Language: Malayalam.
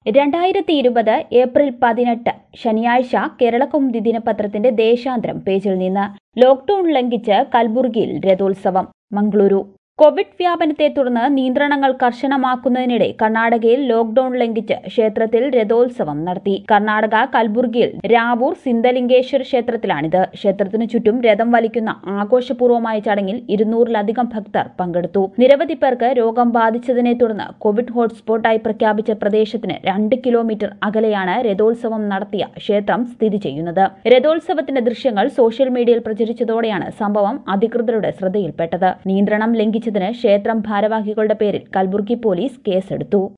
രണ്ടായിരത്തി ഇരുപത് ഏപ്രിൽ പതിനെട്ട് ശനിയാഴ്ച കേരളകൗമുദി ദിനപത്രത്തിന്റെ ദേശാന്തരം പേജിൽ നിന്ന് ലോക്ഡൌൺ ലംഘിച്ച് കൽബുർഗിയിൽ രഥോത്സവം മംഗളൂരു കോവിഡ് വ്യാപനത്തെ തുടർന്ന് നിയന്ത്രണങ്ങൾ കർശനമാക്കുന്നതിനിടെ കർണാടകയിൽ ലോക്ഡൌൺ ലംഘിച്ച് ക്ഷേത്രത്തിൽ രഥോത്സവം നടത്തി കർണാടക കൽബുർഗിയിൽ രാവൂർ സിന്ധലിംഗേശ്വര ക്ഷേത്രത്തിലാണിത് ക്ഷേത്രത്തിനു ചുറ്റും രഥം വലിക്കുന്ന ആഘോഷപൂർവമായ ചടങ്ങിൽ ഇരുന്നൂറിലധികം ഭക്തർ പങ്കെടുത്തു നിരവധി പേർക്ക് രോഗം ബാധിച്ചതിനെ തുടർന്ന് കോവിഡ് ഹോട്ട്സ്പോട്ടായി പ്രഖ്യാപിച്ച പ്രദേശത്തിന് രണ്ട് കിലോമീറ്റർ അകലെയാണ് രഥോത്സവം നടത്തിയ ക്ഷേത്രം സ്ഥിതി ചെയ്യുന്നത് രഥോത്സവത്തിന്റെ ദൃശ്യങ്ങൾ സോഷ്യൽ മീഡിയയിൽ പ്രചരിച്ചതോടെയാണ് സംഭവം അധികൃതരുടെ ശ്രദ്ധയിൽപ്പെട്ടത് നിയന്ത്രണം ലംഘിച്ചതിന് ക്ഷേത്രം ഭാരവാഹികളുടെ പേരിൽ കൽബുർഗി പോലീസ് കേസെടുത്തു